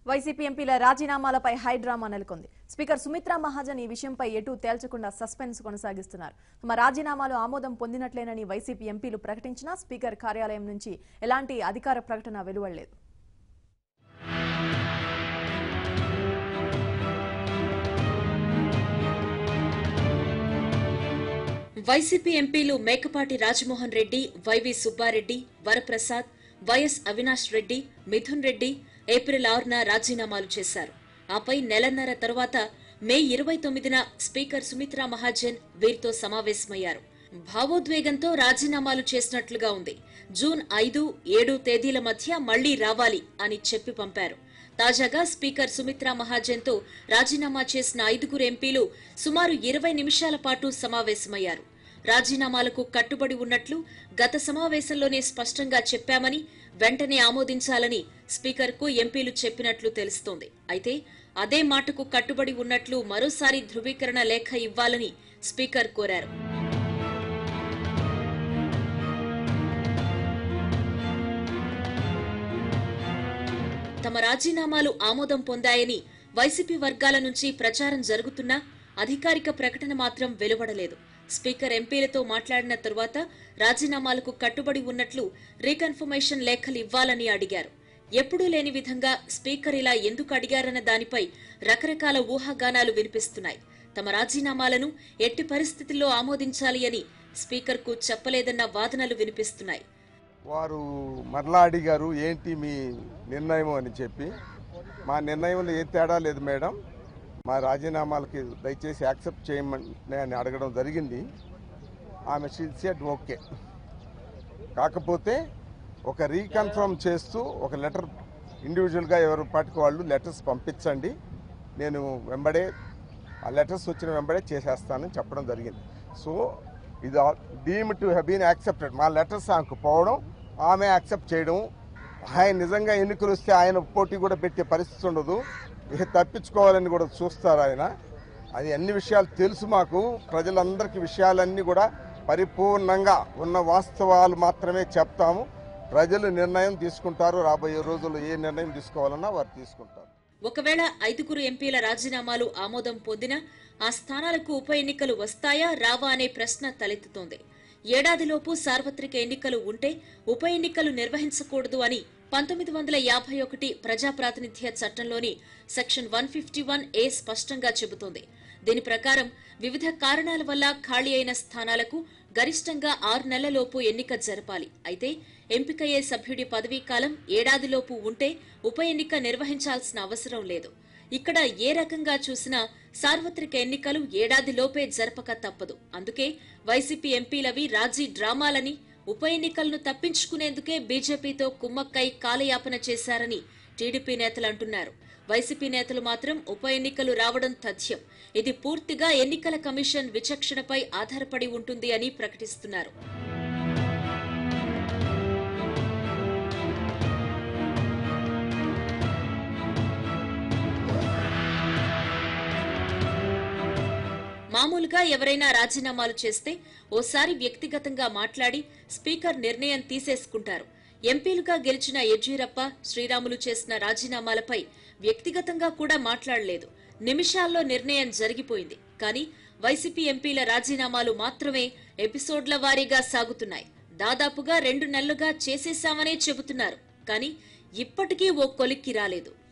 YCP ఎంపీల రాజీనామాలపై high drama నెలకొంది స్పీకర్ సుమిత్రా మహాజన్ ఈ విషయంపై ఎటూ తేల్చకుండా సస్పెన్స్ కొనసాగిస్తున్నారు తమ రాజీనామాలు ఆమోదం పొందినట్లేనని వైసీపీ ఎంపీలు ప్రకటించినా స్పీకర్ కార్యాలయం నుంచి ఎలాంటి అధికార ప్రకటన వెలువడలేదు వైసీపీ ఎంపీలు Mekapati Rajamohan Reddy YV Subbareddy Varaprasad YS Avinash Reddy Mithun Reddy April ఆరున రాజీనామాలు చేశారు ఆపై నెలన్నర తరువాత మే ఇరవై తొమ్మిదిన స్పీకర్ సుమిత్రా మహాజన్ వీరితో సమావేశమయ్యారు భావోద్వేగంతో రాజీనామాలు చేసినట్లుగా ఉంది జూన్ ఐదు ఏడు తేదీల మధ్య మళ్లీ రావాలి అని చెప్పి పంపారు తాజాగా స్పీకర్ సుమిత్రా మహాజన్తో రాజీనామా చేసిన ఐదుగురు ఎంపీలు సుమారు ఇరవై నిమిషాల పాటు సమావేశమయ్యారు రాజీనామాలకు కట్టుబడి ఉన్నట్లు గత సమావేశంలోనే స్పష్టంగా చెప్పామని వెంటనే ఆమోదించాలని స్పీకర్కు ఎంపీలు చెప్పినట్లు తెలుస్తోంది అయితే అదే మాటకు కట్టుబడి ఉన్నట్లు మరోసారి ధృవీకరణ లేఖ ఇవ్వాలని స్పీకర్ కోరారు తమ రాజీనామాలు ఆమోదం పొందాయని వైసీపీ వర్గాల నుంచి ప్రచారం జరుగుతున్నా అధికారిక ప్రకటన మాత్రం వెలువడలేదు స్పీకర్ ఎంపీలతో మాట్లాడిన తరువాత రాజీనామాలకు కట్టుబడి ఉన్నట్లు రీకన్ఫర్మేషన్ లేఖలు ఇవ్వాలని అడిగారు ఎప్పుడూ లేని విధంగా స్పీకర్ ఇలా ఎందుకు అడిగారన్న దానిపై రకరకాల ఊహాగానాలు వినిపిస్తున్నాయి తమ రాజీనామాలను ఎట్టి పరిస్థితుల్లో ఆమోదించాలి అని స్పీకర్కు చెప్పలేదన్న వాదనలు వినిపిస్తున్నాయి వారు మరలా అడిగారు ఏంటి మీ నిర్ణయం అని చెప్పి మా నిర్ణయంలో ఏ తేడా లేదు మేడం మా రాజీనామాలకి దయచేసి యాక్సెప్ట్ చేయమని అని అడగడం జరిగింది ఆమె సెడ్ ఓకే కాకపోతే ఒక రీకన్ఫర్మ్ చేస్తూ ఒక లెటర్ ఇండివిజువల్గా ఎవరి పాటికి వాళ్ళు లెటర్స్ పంపించండి నేను వెంబడే ఆ లెటర్స్ వచ్చిన వెంబడే చేసేస్తానని చెప్పడం జరిగింది సో ఇది deem to have been accepted మా లెటర్స్ ఆమెకు పోవడం ఆమె యాక్సెప్ట్ చేయడం ఆయన నిజంగా ఎన్నికలు వస్తే ఆయన పోటీ కూడా పెట్టే పరిస్థితి ఉండదు ఇక తప్పించుకోవాలని కూడా చూస్తారు ఆయన అది అన్ని విషయాలు తెలుసు మాకు ప్రజలందరికీ విషయాలన్నీ కూడా పరిపూర్ణంగా ఉన్న వాస్తవాలు మాత్రమే చెప్తాము ప్రజలు నిర్ణయం తీసుకుంటారు రాబోయే రోజుల్లో ఏ నిర్ణయం తీసుకోవాలన్నా వారు తీసుకుంటారు ఒకవేళ ఐదుగురు ఎంపీల రాజీనామాలు ఆమోదం పొందినా ఆ స్థానాలకు ఉప ఎన్నికలు వస్తాయా రావా అనే ప్రశ్న తలెత్తుతోంది ఏడాదిలోపు సార్వత్రిక ఎన్నికలు ఉంటే ఉప ఎన్నికలు నిర్వహించకూడదు అని పంతొమ్మిది వందల యాభై ఒకటి ప్రజాప్రాతినిధ్య చట్టంలోని section one fifty one A స్పష్టంగా చెబుతోంది దీని ప్రకారం వివిధ కారణాల వల్ల ఖాళీ అయిన స్థానాలకు గరిష్టంగా ఆరు నెలలలోపు ఎన్నిక జరపాలి అయితే ఎంపికయ్యే సభ్యుడి పదవీ కాలం ఏడాదిలోపు ఉంటే ఉప ఎన్నిక నిర్వహించాల్సిన అవసరం లేదు ఇక్కడ ఏ రకంగా చూసినా సార్వత్రిక ఎన్నికలు ఏడాదిలోపే జరపక తప్పదు అందుకే వైసీపీ ఎంపీలవి రాజీ డ్రామాలని ఉప ఎన్నికలను తప్పించుకునేందుకే బీజేపీతో కుమ్మక్కై కాలయాపన చేశారని టీడీపీ నేతలు అంటున్నారు వైసీపీ నేతలు మాత్రం ఉప ఎన్నికలు రావడం తథ్యం ఇది పూర్తిగా ఎన్నికల కమిషన్ విచక్షణపై ఆధారపడి ఉంటుంది అని ప్రకటిస్తున్నారు మామూలుగా ఎవరైనా రాజీనామాలు చేస్తే ఓసారి వ్యక్తిగతంగా మాట్లాడి స్పీకర్ నిర్ణయం తీసేసుకుంటారు ఎంపీలుగా గెలిచిన యడ్యూరప్ప శ్రీరాములు చేసిన రాజీనామాలపై వ్యక్తిగతంగా కూడా మాట్లాడలేదు నిమిషాల్లో నిర్ణయం జరిగిపోయింది కానీ వైసీపీ ఎంపీల రాజీనామాలు మాత్రమే ఎపిసోడ్ల వారీగా సాగుతున్నాయి దాదాపుగా రెండు నెలలుగా చేసేశామనే చెబుతున్నారు కానీ ఇప్పటికీ ఓ కొలిక్కి రాలేదు